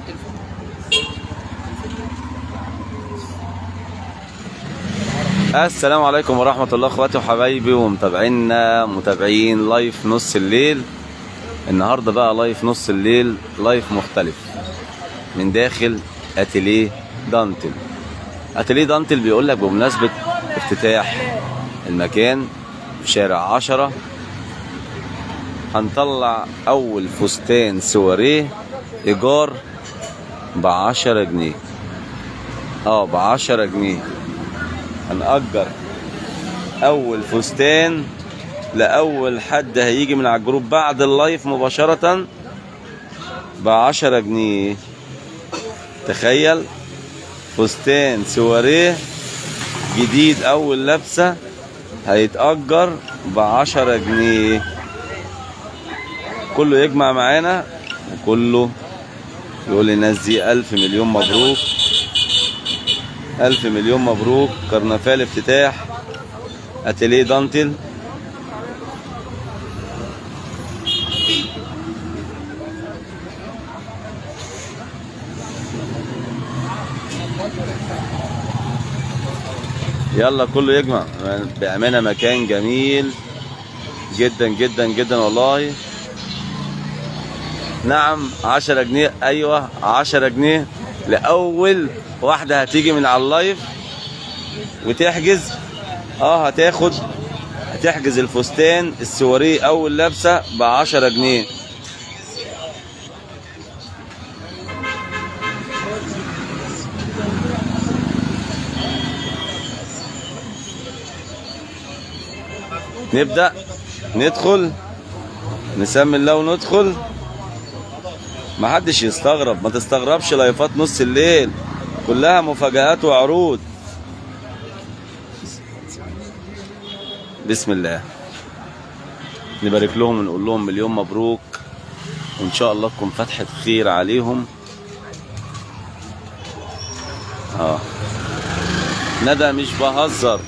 السلام عليكم ورحمة الله اخواتي وحبايبي ومتابعينا متابعين لايف نص الليل النهارده بقى لايف نص الليل لايف مختلف من داخل اتيليه دانتل اتيليه دانتل بيقول لك بمناسبة افتتاح المكان في شارع عشرة هنطلع اول فستان سواريه ايجار بعشرة جنيه اه بعشرة جنيه هنأجر أول فستان لأول حد هيجي من على الجروب بعد اللايف مباشرة بعشرة جنيه تخيل فستان سواريه جديد أول لبسة هيتأجر بعشرة جنيه كله يجمع معانا وكله يقول للناس دي ألف مليون مبروك ألف مليون مبروك كرنفال افتتاح أتيليه دانتل يلا كله يجمع بأمانة مكان جميل جدا جدا جدا والله نعم عشرة جنيه أيوة عشرة جنيه لأول واحدة هتيجي من على اللايف وتحجز اه هتاخد هتحجز الفستان السواريه أول لابسة بعشرة جنيه نبدأ ندخل نسمي الله وندخل ما حدش يستغرب ما تستغربش لايفات نص الليل كلها مفاجآت وعروض بسم الله نبارك لهم ونقول لهم مليون مبروك وان شاء الله تكون فتحة خير عليهم اه ندى مش بهزر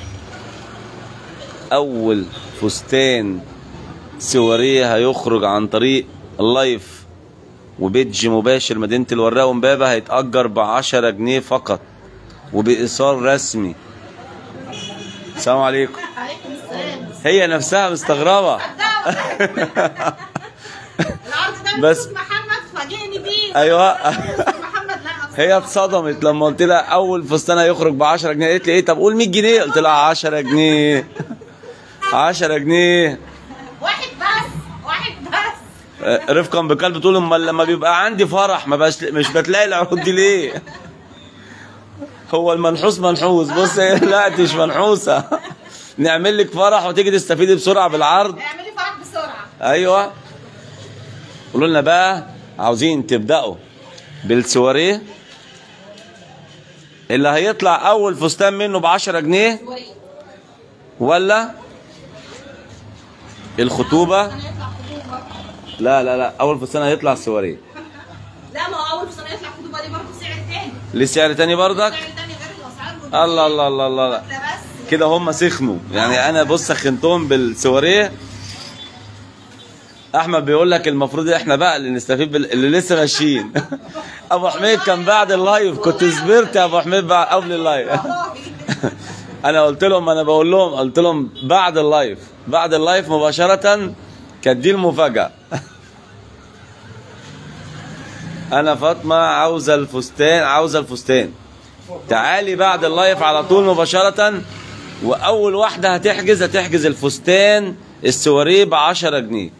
اول فستان سواريه هيخرج عن طريق اللايف وبيدج مباشر مدينة الوراق ومبابة هيتأجر بعشرة جنيه فقط وبإيصال رسمي السلام عليكم عليكم السلام هي نفسها مستغربة العرض ده بس- بس محمد فاجئني بيه أيوة محمد لا أصلاً. هي اتصدمت لما قلت لها أول فستان هيخرج بعشرة جنيه قالت لي إيه طب قول 100 جنيه قلت لها 10 جنيه 10 جنيه واحد بس واحد بس آه، رفقا بقلب بتقول امال لما بيبقى عندي فرح ما بس مش بتلاقي العروض دي ليه هو المنحوس منحوس بص إيه، لا انت مش منحوسه نعمل لك فرح وتيجي تستفيدي بسرعه بالعرض اعملي فرح بسرعه ايوه قولوا لنا بقى عاوزين تبداوا بالسواريه اللي هيطلع اول فستان منه ب 10 جنيه وريق ولا الخطوبه انا يطلع خطوبه لا لا لا اول فستان هيطلع السواريه لا ما هو اول سنه يطلع خطوبه دي برضه سعر تاني ليه سعر تاني برضك سعر تاني غير الاسعار الله الله الله الله لا بس كده هم سخنوا يعني انا بص سخنتهم بالسواريه احمد بيقول لك المفروض احنا بقى اللي نستفيد بال... اللي لسه ماشيين ابو حميد كان بعد اللايف كنت صبرت يا ابو حميد بعد قبل اللايف والله انا قلت لهم انا بقول لهم قلت لهم بعد اللايف بعد اللايف مباشره كانت دي المفاجاه انا فاطمه عاوزه الفستان عاوزه الفستان تعالي بعد اللايف على طول مباشره واول واحده هتحجز هتحجز الفستان السواريه ب 10 جنيه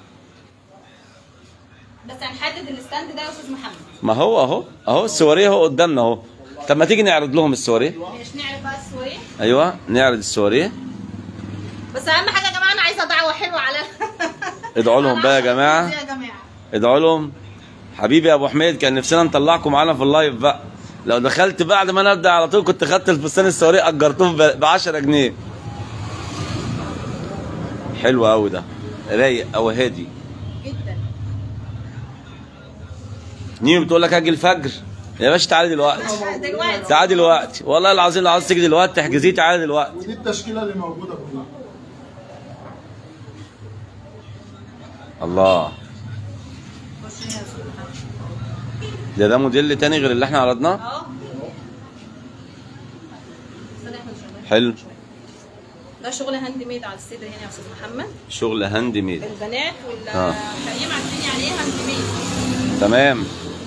بس هنحدد الستاند ده يا استاذ محمد ما هو اهو اهو السواريه اهو قدامنا اهو طب ما تيجي نعرض لهم السواريه مش نعرف بقى السوري ايوه نعرض السواريه بس اهم حاجه يا جماعه انا عايزه دعوه حلوه على ادعوا لهم بقى يا جماعه يا جماعه ادعوا لهم حبيبي يا ابو حميد كان نفسنا نطلعكم معانا في اللايف بقى لو دخلت بعد ما نبدا على طول كنت خدت الفستان السوري اجرتوه ب 10 جنيه حلو قوي ده رايق او هادي جدا نيو بتقول لك اجي الفجر يا باشا تعالى دلوقتي دلوقتي تعالى دلوقتي والله العظيم لو عاوز تيجي دلوقتي تحجزيه تعالى دلوقتي ودي التشكيله اللي موجوده كلها الله ده ده موديل تاني غير اللي احنا عرضناه اه استنى احنا شغالين. حلو ده شغل هاند ميد على الصدر هنا يا استاذ محمد شغل هاند ميد البنات آه. والكريم عارفين يعني ايه هاند ميد تمام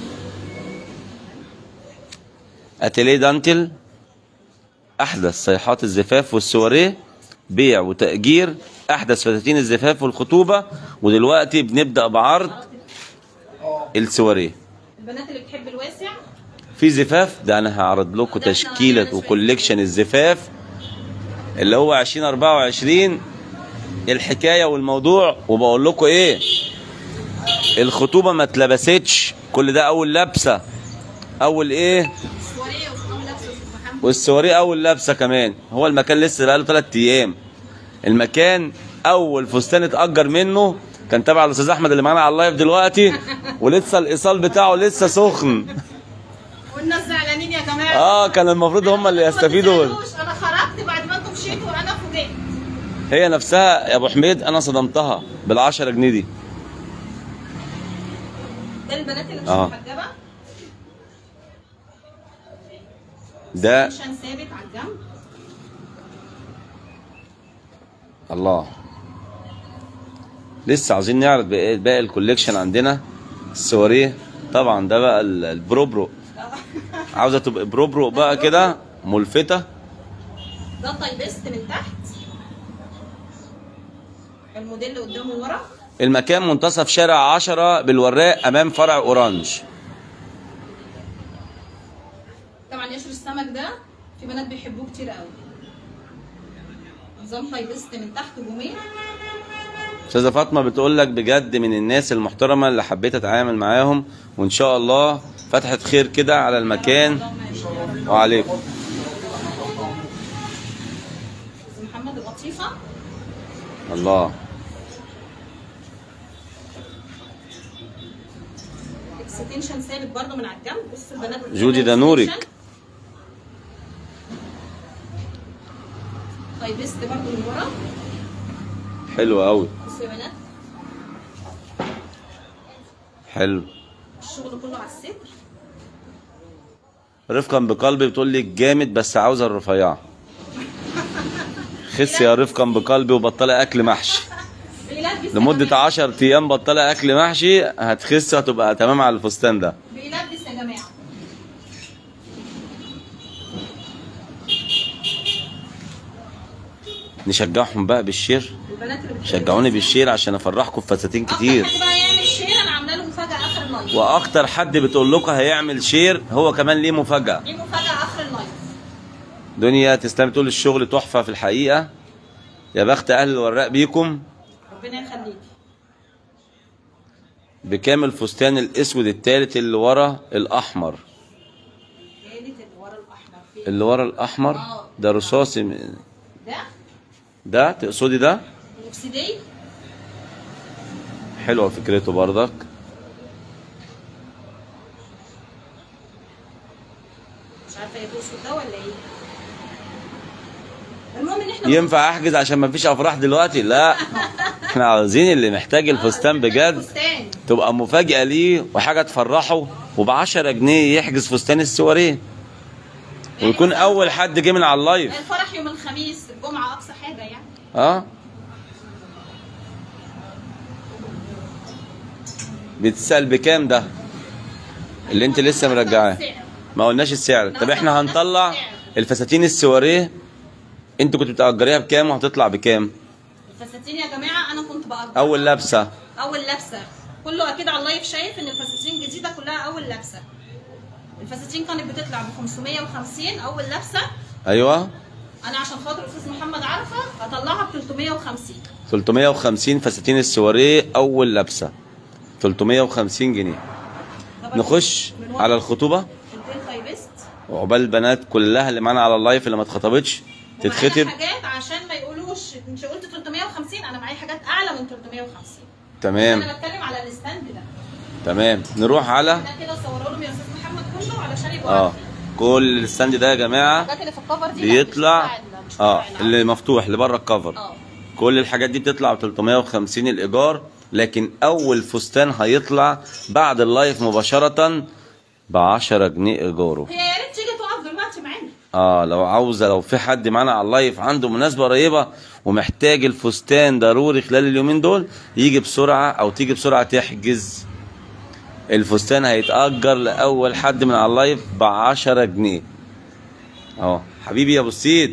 اتيليه دانتل احدث صيحات الزفاف والسواريه بيع وتاجير احدث فساتين الزفاف والخطوبه ودلوقتي بنبدا بعرض السواريه البنات اللي بتحب الواسع في زفاف ده انا هعرض لكم تشكيله وكوليكشن الزفاف اللي هو 2024 الحكايه والموضوع وبقول لكم ايه الخطوبه ما اتلبستش كل ده اول لبسه اول ايه السواريه وصحاب لابسه يا استاذ محمد والسواريه اول لبسه كمان هو المكان لسه بقاله 3 ايام المكان اول فستان اتاجر منه كان تبع الاستاذ احمد اللي معانا على اللايف دلوقتي ولسه الايصال بتاعه لسه سخن والناس زعلانين يا جماعه اه كان المفروض هم اللي ما يستفيدوا تزعلوش، انا خرجت بعد ما انتم مشيتوا وانا فوجئت هي نفسها يا ابو حميد انا صدمتها بال10 جنيه دي ده البنات اللي مش آه. محجبه ده عشان ثابت على الجنب الله لسه عاوزين نعرض باقي باقي الكوليكشن عندنا السواريه طبعا ده بقى ال- البروبرو عاوزه تبقى بروبرو بقى كده ملفته ده طيبست من تحت الموديل قدامه ورا المكان منتصف شارع 10 بالوراق امام فرع اورانج طبعا قشر السمك ده في بنات بيحبوه كتير قوي نظام طيبست من تحت جميل استاذه فاطمه بتقول لك بجد من الناس المحترمه اللي حبيت اتعامل معاهم وان شاء الله فتحه خير كده على المكان اللهم آمين يا رب. وعليكم أستاذ محمد القطيفه الله اكستنشن ثابت برضو من على الجنب بص البنات جودي ده نورك. طيبست برضو من ورا حلو قوي بصوا يا بنات حلو الشغل كله على الصدر رفقا بقلبي بتقول لي جامد بس عاوزه الرفيعه خس يا رفقا بقلبي وبطلي اكل محشي بيلبس يا لمده جماعة. 10 ايام بطلي اكل محشي هتخس وهتبقى تمام على الفستان ده بيلبس يا جماعه نشجعهم بقى بالشير البنات اللي بتحب شجعوني بالشير عشان افرحكم بفساتين كتير اكتر حد بقى يعمل شير انا عامله له مفاجاه اخر اللايف واكتر حد بتقول لكم هيعمل شير هو كمان ليه مفاجاه دي مفاجاه اخر اللايف دنيا تسلم تقول الشغل تحفه في الحقيقه يا بخت اهل الوراق بيكم ربنا يخليكي بكام الفستان الاسود التالت اللي ورا الاحمر جالت اللي ورا الاحمر فين اللي ورا الاحمر ده رصاصي م- ده ده تقصدي ده الاكسيدي حلوه فكرته برضك مش عارفه هي تقصد ده ولا ايه المهم ان احنا ينفع احجز عشان ما فيش افراح دلوقتي لا احنا عاوزين اللي محتاج الفستان بجد فستان تبقى مفاجأة ليه وحاجة تفرحه وب 10 جنيه يحجز فستان السواريه ويكون أول حد جه من على اللايف الفرح يوم الخميس الجمعه اقصى حاجه يعني اه بتسأل بكام ده اللي انت لسه مرجعاه السعر. ما قلناش السعر طب احنا هنطلع الفساتين السواريه انت كنت بتأجريها بكام وهتطلع بكام الفساتين يا جماعه انا كنت بأجر اول لبسه اول لبسه كله اكيد على اللايف شايف ان الفساتين الجديده كلها اول لبسه الفساتين كانت بتطلع ب 550 اول لبسه ايوه انا عشان خاطر الاستاذ محمد عرفه هطلعها ب 350 350 فساتين السواريه اول لبسه 350 جنيه ده برضه نخش من ورا على الخطوبه البين تايبست وعقبال البنات كلها اللي معانا على اللايف اللي ما اتخطبتش ومعايا تتخطب حاجات عشان ما يقولوش انت قلت 350 انا معايا حاجات اعلى من 350 تمام انا بتكلم على الستاند ده تمام نروح على ده كده صوروا لهم يا استاذ محمد كله علشان يبقوا اه عارفين كل الستاند ده يا جماعه الحاجات اللي في الكفر دي لا، مش بيطلع بتاع ال- مش اه بتاع العقد. اللي مفتوح اللي بره الكفر اه كل الحاجات دي بتطلع ب 350 الايجار لكن اول فستان هيطلع بعد اللايف مباشره ب 10 جنيه ايجاره هي يا ريت تيجي تقف دلوقتي معانا اه لو عاوزه لو في حد معانا على اللايف عنده مناسبه قريبه ومحتاج الفستان ضروري خلال اليومين دول يجي بسرعه او تيجي بسرعه تحجز الفستان هيتأجر لأول حد من على اللايف ب 10 جنيه اهو حبيبي يا ابو السيد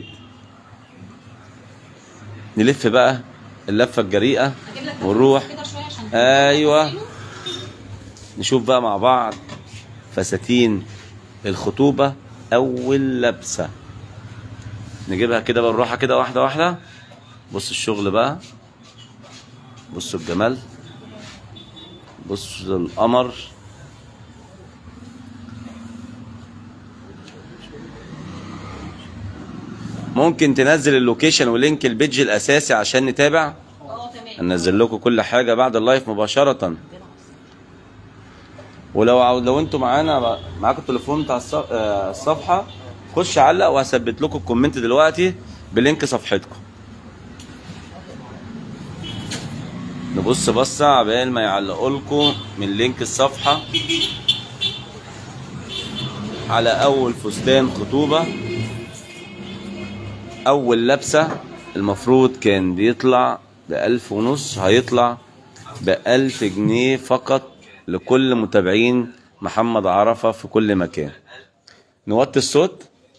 نلف بقى اللفه الجريئه اجيب لك ونروح كده شويه عشان أيوة. نشوف بقى مع بعض فساتين الخطوبة أول لبسة نجيبها كده بالراحة كده واحدة واحدة بص الشغل بقى بصوا الجمال بص القمر ممكن تنزل اللوكيشن ولينك البيج الأساسي عشان نتابع اه تمام هننزل لكم كل حاجه بعد اللايف مباشره ولو عاو- لو انتوا معانا بقى- معاكم التليفون بتاع الص- آه، الصفحه خش علق وهثبت لكم الكومنت دلوقتي بلينك صفحتكم نبص بصه عبال ما يعلقوا لكم من لينك الصفحه على اول فستان خطوبه اول لبسه المفروض كان بيطلع بألف ونص هيطلع بألف جنيه فقط لكل متابعين محمد عرفة في كل مكان نوطي الصوت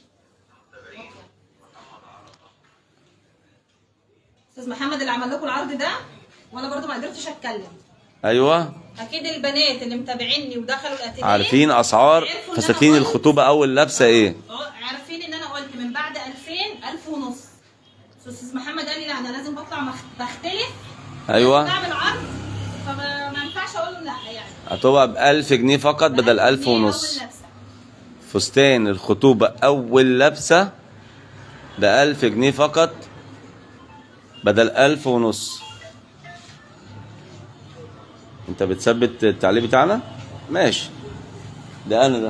استاذ محمد اللي عمل لكم العرض ده وانا برضو ما قدرتش اتكلم ايوه اكيد البنات اللي متابعيني ودخلوا الاتيليه عارفين اسعار عرفوا إن أنا فساتين قلت- الخطوبه اول لبسه ايه اه عارفين ان انا قلت من بعد 2000 1000 ونص بس استاذ محمد قال لي لا انا لازم بطلع مخ- بختلف ايوه بعمل عرض فما ما ينفعش اقول له لا يعني هتبقى بألف جنيه فقط بدل ألف جنيه ونص أول لبسة. فستان الخطوبة أول لبسة بألف جنيه فقط بدل ألف ونص أنت بتثبت التعليق بتاعنا؟ ماشي ده أنا ده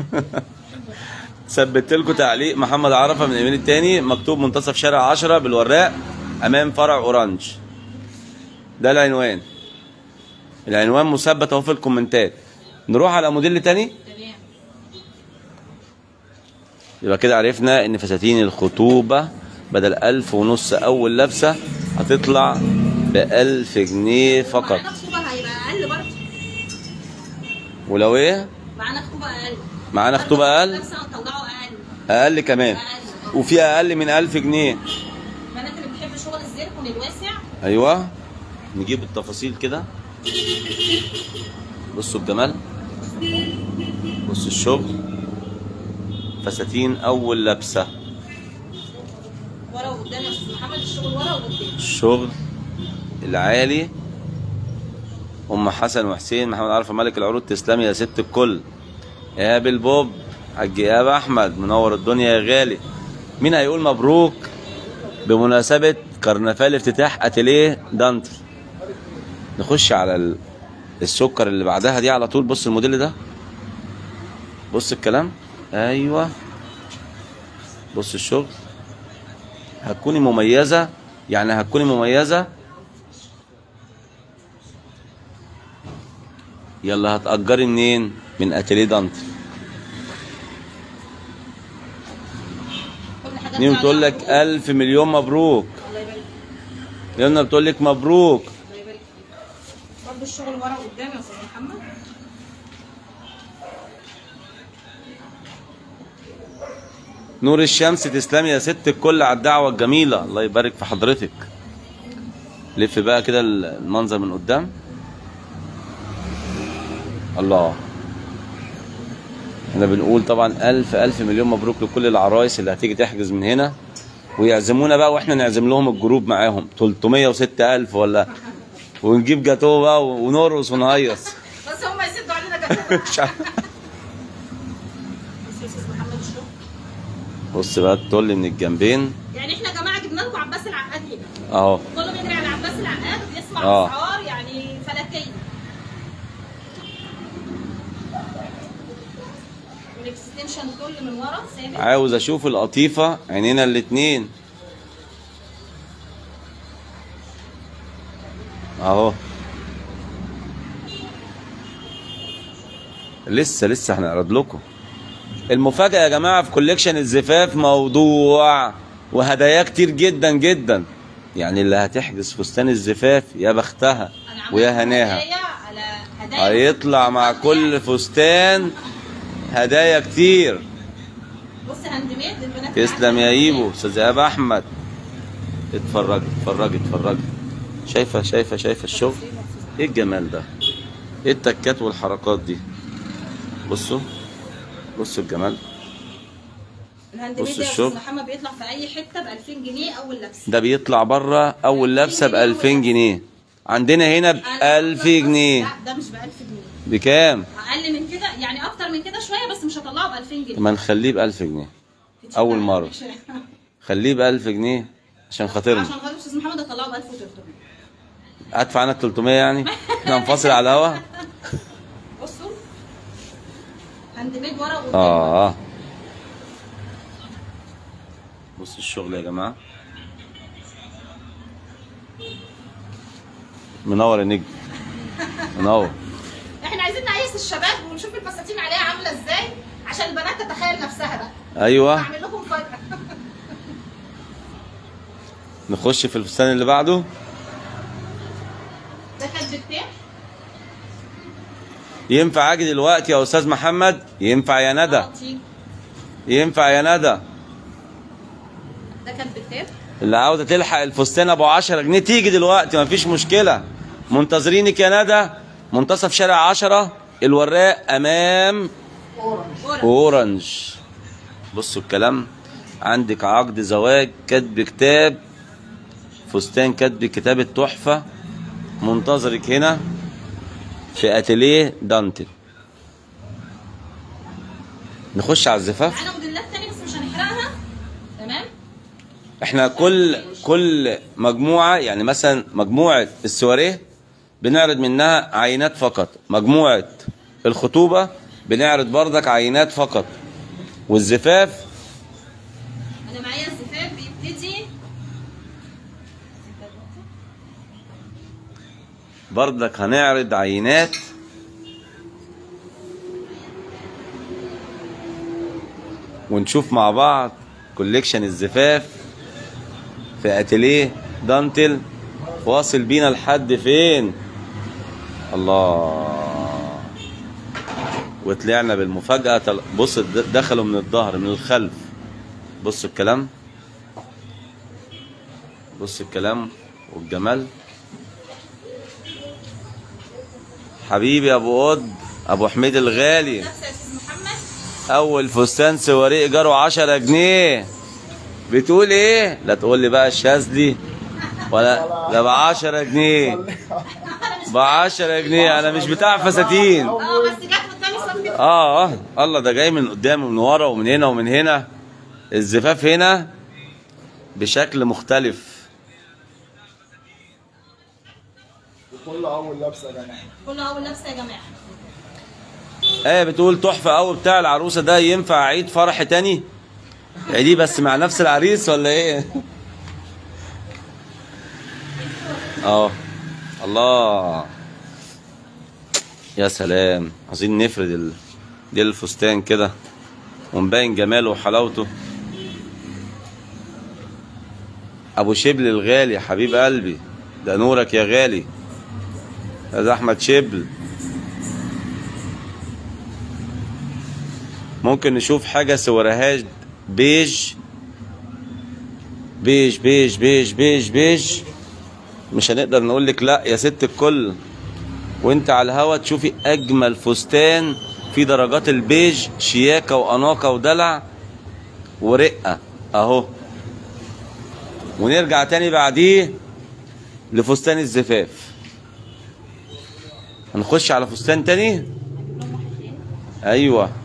ثبت لكم تعليق محمد عرفة من اليمين التاني مكتوب منتصف شارع عشرة بالوراق أمام فرع أورانج ده العنوان العنوان مثبت اهو في الكومنتات نروح على موديل تاني تمام يبقى كده عرفنا ان فساتين الخطوبة بدل ألف ونص أول لبسة هتطلع بألف جنيه فقط معانا خطوبه هيبقى اقل برضه ولو ايه معانا خطوبه اقل معانا خطوبة أقل لبسه هنطلعه اقل أقل كمان اقل وفي أقل من ألف جنيه البنات اللي بتحب شغل الزيركون الواسع أيوة نجيب التفاصيل كده بصوا الجمال بصوا الشغل فساتين أول لبسة ورا وقدام يا استاذ محمد الشغل ورا وقدام الشغل العالي ام حسن وحسين محمد عارفه ملك العروض تسلمي يا ست الكل يا بالبوب حاج ايهاب احمد منور الدنيا يا غالي مين هيقول مبروك بمناسبه كرنفال افتتاح اتيليه دانتل نخش على ال- السكر اللي بعدها دي على طول بص الموديل ده بص الكلام ايوه بص الشغل هتكوني مميزة يعني هتكوني مميزة يلا هتأجري منين من اتيليه دانتل كل حاجه مين بتاعنا بتقول لك عروض. ألف مليون مبروك الله يبارك فيك يلا بتقول لك مبروك الله يبارك فيك برضه الشغل ورا وقدام يا استاذ محمد نور الشمس تسلمي يا ست الكل على الدعوة الجميلة الله يبارك في حضرتك لف بقى كده المنظر من قدام الله احنا بنقول طبعا ألف ألف مليون مبروك لكل العرايس اللي هتيجي تحجز من هنا ويعزمونا بقى واحنا نعزم لهم الجروب معاهم 306 ألف ولا ونجيب جاتوه بقى ونرقص ونهيص بس هم يسدوا علينا جنب مش عارف. بص يا استاذ محمد الشغل بص بقى التل من الجنبين يعني احنا يا جماعه جبنا لكم عباس العقاد هنا اهو كله بيجري على عباس العقاد بيسمع آه. اسعار يعني فلكيه والاكستنشن كل من ورا ثابت عاوز اشوف القطيفة عينينا الاتنين اهو لسه لسه هنعرض لكم المفاجأة يا جماعة في كوليكشن الزفاف موضوع وهدايا كتير جدا جدا يعني اللي هتحجز فستان الزفاف يا بختها أنا عملت ويا هناها هدايا على هدايا هيطلع مع كل فستان هدايا كتير بص هاند ميد للبنات تسلم يا ايبو استاذ ايهاب احمد اتفرجي اتفرجي اتفرجي شايفه شايفه شايفه الشغل ايه الجمال ده ايه التكات والحركات دي بصوا بصوا الجمال الهاند بص ميد ده يا الشغل. استاذ محمد بيطلع في اي حته ب 2000 جنيه اول لبسه ده بيطلع بره اول لبسه ب 2000 جنيه عندنا هنا ب أنا 1000 بس- جنيه لا ده مش ب 1000 جنيه بكام اقل من كده يعني اكتر من كده شويه بس مش هطلعه ب 2000 جنيه ما نخليه ب 1000 جنيه كتير أول بقى. مرة. خليه ب 1000 جنيه عشان خاطرنا عشان خاطر استاذ محمد هطلعه ب 1300 ادفع انا ال 300 يعني احنا هنفصل على الهوا بصوا هاند ميد ورا وقدام اه بص الشغل يا جماعه منور يا نجم منور احنا عايزين نعيش الشباب ونشوف الفساتين عليها عامله ازاي عشان البنات تتخيل نفسها بقى ايوه هعمل لكم فجأة نخش في الفستان اللي بعده ده كان بكتير ينفع اجي دلوقتي يا استاذ محمد ينفع يا ندى اه تيجي. ينفع يا ندى ده كان بكتير اللي عاوزه تلحق الفستان ابو 10 جنيه تيجي دلوقتي مفيش مشكله منتظرينك يا ندى منتصف شارع 10 الوراق امام ورا اورنج بصوا الكلام عندك عقد زواج كتب كتاب فستان كتب كتاب التحفة منتظرك هنا في اتيليه دانتل نخش على الزفاف معانا موديلات تاني بس مش هنحرقها تمام احنا كل كل مجموعة يعني مثلا مجموعة السواريه بنعرض منها عينات فقط مجموعة الخطوبة بنعرض بردك عينات فقط والزفاف انا معايا الزفاف بيبتدي بردك هنعرض عينات ونشوف مع بعض كوليكشن الزفاف في اتيليه دانتل واصل بينا لحد فين الله وطلعنا بالمفاجأة طل- بص د- دخلوا من الظهر من الخلف بص الكلام بص الكلام والجمال حبيبي ابو قد ابو حميد الغالي نفس يا استاذ محمد اول فستان سواري ايجاره 10 جنيه بتقول ايه لا تقول لي بقى الشاذلي ولا ده ب 10 جنيه ب 10 جنيه انا مش بتاع فساتين اه بس جت قدامي صف اه اه الله ده جاي من قدام ومن ورا ومن هنا ومن هنا الزفاف هنا بشكل مختلف وكل اول لبسه يا جماعه كله اول لبسه يا جماعه ايه بتقول تحفه قوي بتاع العروسه ده ينفع عيد فرح تاني عيديه بس مع نفس العريس ولا ايه اه الله يا سلام عايزين نفرد ال... دي الفستان كده ونبين جماله وحلاوته ابو شبل الغالي حبيب قلبي ده نورك يا غالي ده احمد شبل ممكن نشوف حاجة سوارهاش بيج بيج بيج بيج بيج بيج مش هنقدر نقول لك لا يا ست الكل وانت على الهوا تشوفي اجمل فستان في درجات البيج شياكة واناقة ودلع ورقة اهو ونرجع تاني بعديه لفستان الزفاف هنخش على فستان تاني ايوه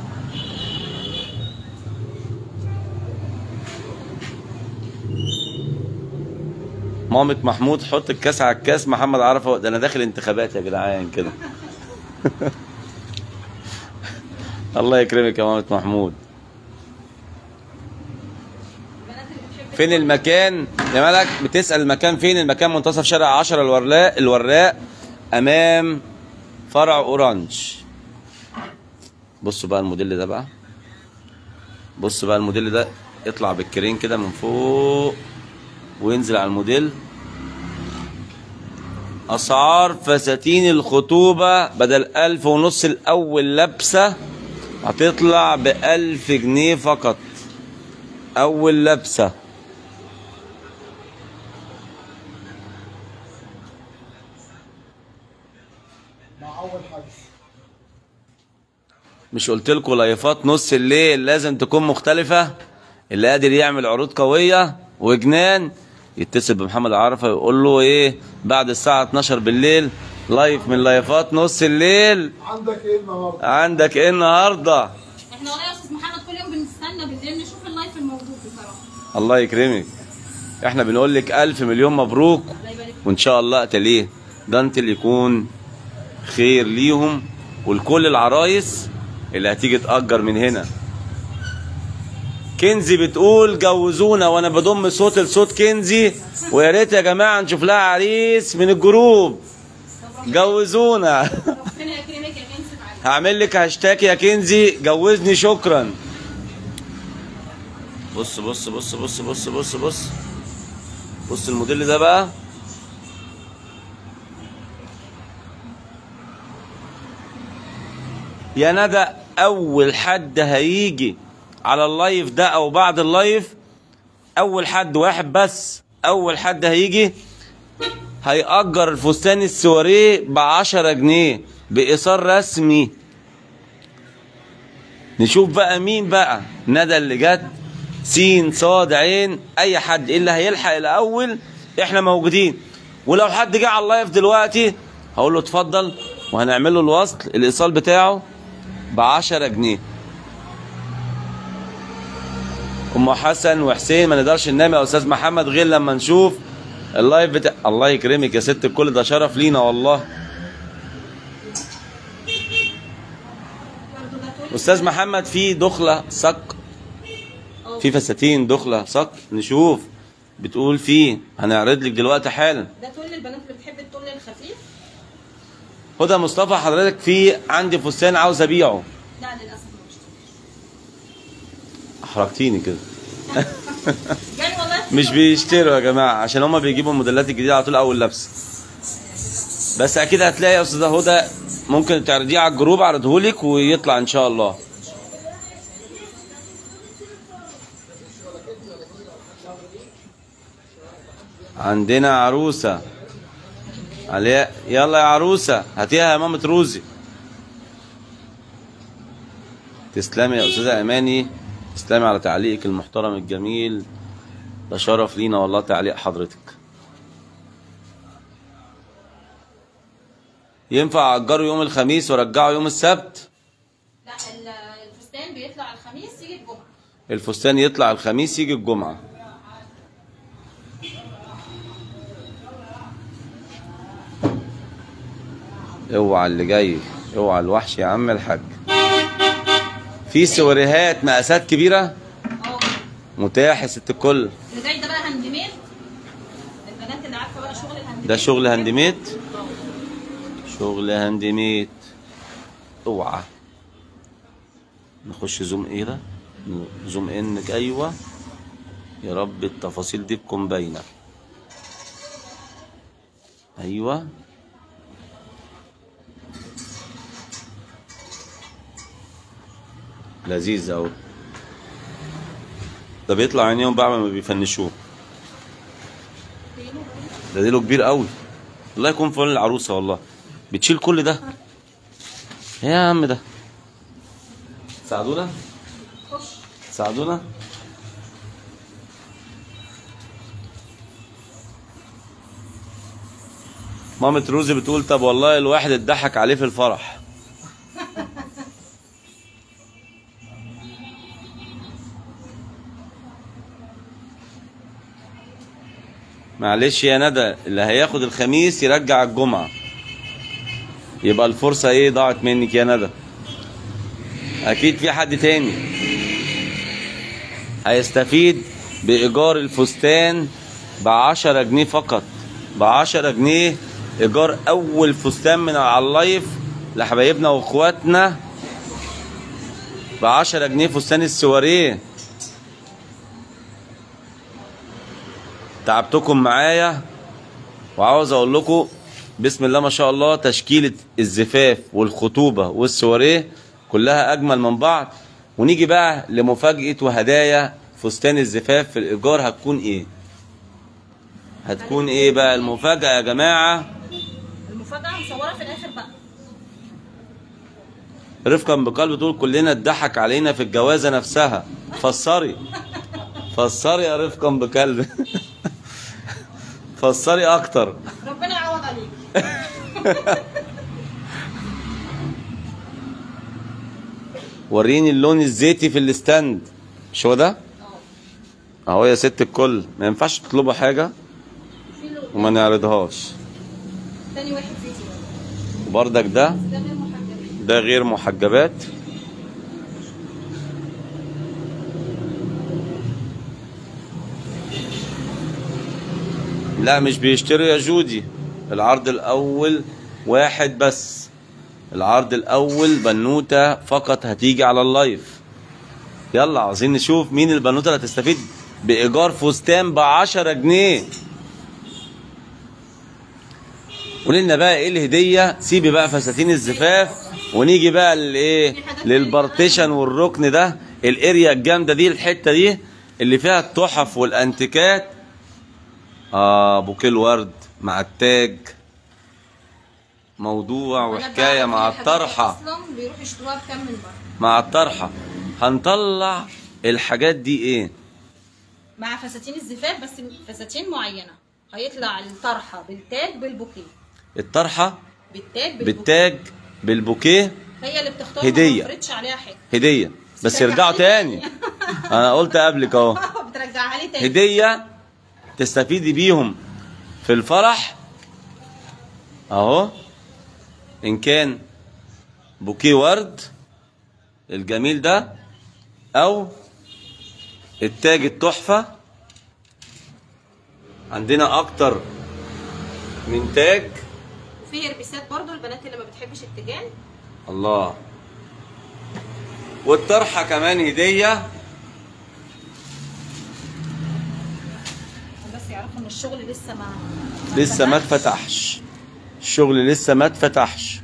مامة محمود حط الكاس على الكاس محمد عرفه ده انا داخل انتخابات يا جدعان كده الله يكرمك يا مامة محمود البنات اللي بتحب فين المكان يا ملك بتسأل المكان فين المكان منتصف شارع 10 الوراق الوراق امام فرع اورانج بصوا بقى الموديل ده بقى بص بقى الموديل ده يطلع بالكرين كده من فوق وينزل على الموديل اسعار فساتين الخطوبة بدل الف ونص الاول لبسة هتطلع بألف جنيه فقط اول لبسة مع اول حجز مش قلت لكم لايفات نص الليل لازم تكون مختلفة اللي قادر يعمل عروض قوية وجنان يتصل بمحمد عرفة يقول له ايه بعد الساعة 12 بالليل لايف من لايفات نص الليل عندك ايه النهارده؟ عندك ايه النهارده احنا والله يا استاذ محمد كل يوم بنستنى بالليل نشوف اللايف الموجود بصراحه الله يكرمك احنا بنقول لك الف مليون مبروك الله يبارك فيك. وان شاء الله اتليه دانتل يكون خير ليهم ولكل العرايس اللي هتيجي تأجر من هنا كنزي بتقول جوزونا وانا بضم صوت لصوت كنزي ويا ريت يا جماعه نشوف لها عريس من الجروب جوزونا ربنا يكرمك يا كنز معاك هعمل لك هاشتاج يا كنزي جوزني شكرا بص بص بص بص بص بص بص بص الموديل ده بقى يا ندى اول حد هيجي على اللايف ده او بعد اللايف اول حد واحد بس اول حد هيجي هيأجر الفستان السواريه بعشرة جنيه بإيصال رسمي نشوف بقى مين بقى ندى اللي جت سين صاد عين اي حد اللي هيلحق الاول احنا موجودين ولو حد جه على اللايف دلوقتي هقول له اتفضل وهنعمل له الوصل الايصال بتاعه بعشرة جنيه ام حسن وحسين ما نقدرش ننام يا استاذ محمد غير لما نشوف اللايف بتاع الله يكرمك يا ست الكل ده شرف لينا والله برضه ده تقول استاذ محمد في دخله صك اه. في فساتين دخله صك نشوف بتقول فيه هنعرض لك دلوقتي حالا ده تقول للبنات اللي بتحب التول الخفيف هدى مصطفى حضرتك في عندي فستان عاوز ابيعه لا للاسف ما بشتريش احرجتيني كده يعني والله مش بيشتروا يا جماعه عشان هما بيجيبوا الموديلات الجديده على طول اول لبس بس اكيد هتلاقي يا استاذه هدى ممكن تعرضيه على الجروب اعرضهولك ويطلع ان شاء الله عندنا عروسه عليها يلا يا عروسه هاتيها يا مامة روزي تسلمي يا استاذه اماني تسلمي على تعليقك المحترم الجميل ده شرف لينا والله تعليق حضرتك ينفع اجره يوم الخميس وارجعه يوم السبت لا ال- الفستان بيطلع الخميس يجي الجمعه الفستان يطلع الخميس يجي الجمعه اوعى اللي جاي اوعى الوحش يا عم الحاج في سوريهات مقاسات كبيره اه متاح يا ست الكل اللي جاي ده بقى هاند ميد البنات اللي عارفه بقى شغل الهاند ده ميد. شغل هاند ميد اه. شغل هاند ميد اوعى نخش زوم ايه ده زوم انك ايوه يا رب التفاصيل دي تكون باينه ايوه لذيذ اوي ده بيطلع عينيهم بعد ما بيفنشوه ده ديله كبير قوي الله يكون في عون العروسه والله بتشيل كل ده إيه يا عم ده ساعدونا خش ساعدونا مامة روزي بتقول طب والله الواحد اتضحك عليه في الفرح معلش يا ندى اللي هياخد الخميس يرجع الجمعة يبقى الفرصة ايه ضاعت منك يا ندى اكيد في حد تاني هيستفيد بإيجار الفستان بعشرة جنيه فقط بعشرة جنيه إيجار أول فستان من على اللايف لحبايبنا وإخواتنا ب 10 جنيه فستان السواريه تعبتكم معايا وعاوز اقول لكم بسم الله ما شاء الله تشكيلة الزفاف والخطوبة والسواريه كلها اجمل من بعض ونيجي بقى لمفاجأة وهدايا فستان الزفاف في الايجار هتكون ايه هتكون ايه بقى المفاجأة يا جماعة المفاجاه مصوره في الاخر بقى رفقا بقلب تقول كلنا اتضحك علينا في الجوازة نفسها فسري فسري يا رفقا بقلب فسري اكتر ربنا يعوض عليك وريني اللون الزيتي في الستاند مش هو ده اه اهو يا ست الكل ما ينفعش تطلبوا حاجة في له وما نعرضهاش تاني واحد زيتي بقى. وبردك ده ده غير محجبين ده غير محجبات لا مش بيشتروا يا جودي العرض الاول واحد بس العرض الاول بنوته فقط هتيجي على اللايف يلا عاوزين نشوف مين البنوته اللي هتستفيد بايجار فستان ب 10 جنيه قولي لنا بقى ايه الهديه سيبي بقى فساتين الزفاف ونيجي بقى للايه للبارتيشن والركن ده الاريا الجامده دي الحته دي اللي فيها التحف والانتيكات اه بوكيه الورد مع التاج موضوع أنا وحكايه بعرف مع الحاجات الطرحه اصلا بيروحوا يشتروها بكام من بره مع الطرحه هنطلع الحاجات دي ايه مع فساتين الزفاف بس فساتين معينه هيطلع الطرحه بالتاج بالبوكيه الطرحه بالتاج بالبوكيه بالتاج بالبوكيه هي اللي بتختار هدية. ما بفرضش عليها حاجه هديه بس بترجعها يرجعوا لي تاني تاني. انا قلت قبلك اهو بترجعها لي تاني هديه تستفيدي بيهم في الفرح اهو ان كان بوكيه ورد الجميل ده او التاج التحفه عندنا اكتر من تاج في هربسات برضو البنات اللي ما بتحبش التيجان الله والطرحه كمان هديه بس يعرفوا ان الشغل لسه ما لسه ما اتفتحش. اتفتحش الشغل لسه ما اتفتحش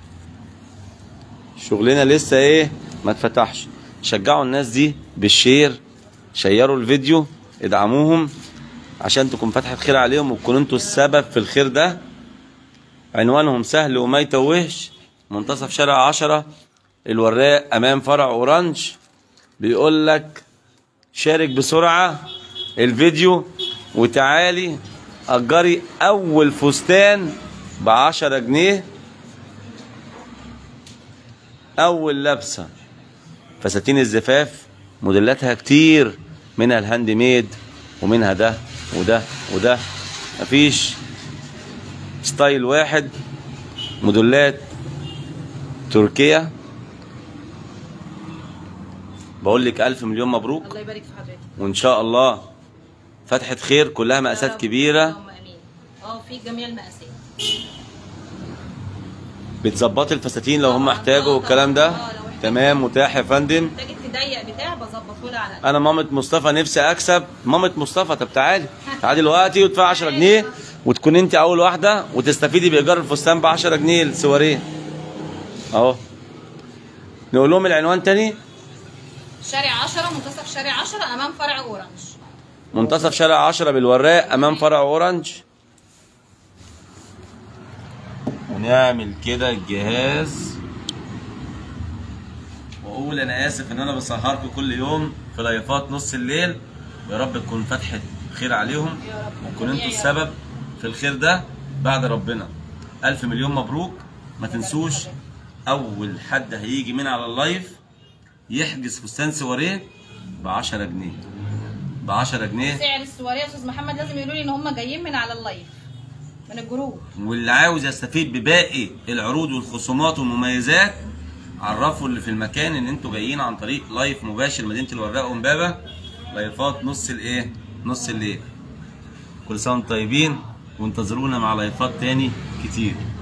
شغلنا لسه ايه ما اتفتحش شجعوا الناس دي بالشير شيروا الفيديو ادعموهم عشان تكون فتحة خير عليهم وتكونوا انتوا السبب في الخير ده عنوانهم سهل وما يتوهش منتصف شارع عشرة الوراق امام فرع اورانج بيقول لك شارك بسرعة الفيديو وتعالي أجري أول فستان بعشرة جنيه أول لبسة فساتين الزفاف موديلاتها كتير منها الهاند ميد ومنها ده وده وده مفيش ستايل واحد موديلات تركيا بقول لك ألف مليون مبروك الله يبارك في حضرتك وإن شاء الله فتحة خير كلها يا مقاسات رب. كبيرة اللهم امين اه في جميع المقاسات بتظبطي الفساتين لو هم طبعاً، احتاجوا آه، والكلام طبعاً. ده آه، لو احتاج. تمام متاح يا فندم محتاج تضيق بتاع بظبطه لها على انا مامة مصطفى نفسي اكسب مامة مصطفى طب تعالي تعالي دلوقتي وادفعي 10 جنيه وتكون انت اول واحده وتستفيدي بايجار الفستان ب 10 جنيه السواريه اهو نقول لهم العنوان تاني شارع 10 منتصف شارع 10 امام فرع اورنج منتصف شارع 10 بالوراق امام فرع اورنج ونعمل كده الجهاز واقول انا اسف ان انا بسهركم كل يوم في لايفات نص الليل ويا رب تكون فتحه خير عليهم يا رب. وتكون انتوا يا رب. السبب في الخير ده بعد ربنا الف مليون مبروك ما تنسوش اول حد هيجي من على اللايف يحجز فستان سواريه ب 10 جنيه ب 10 جنيه سعر السواريه يا استاذ محمد لازم يقولوا لي ان هم جايين من على اللايف من الجروب واللي عاوز يستفيد بباقي العروض والخصومات والمميزات عرفوا اللي في المكان ان انتوا جايين عن طريق لايف مباشر مدينه الوراق ومبابه لايفات نص الايه نص الليل كل سنه وانتم طيبين وانتظرونا مع لايفات تاني كتير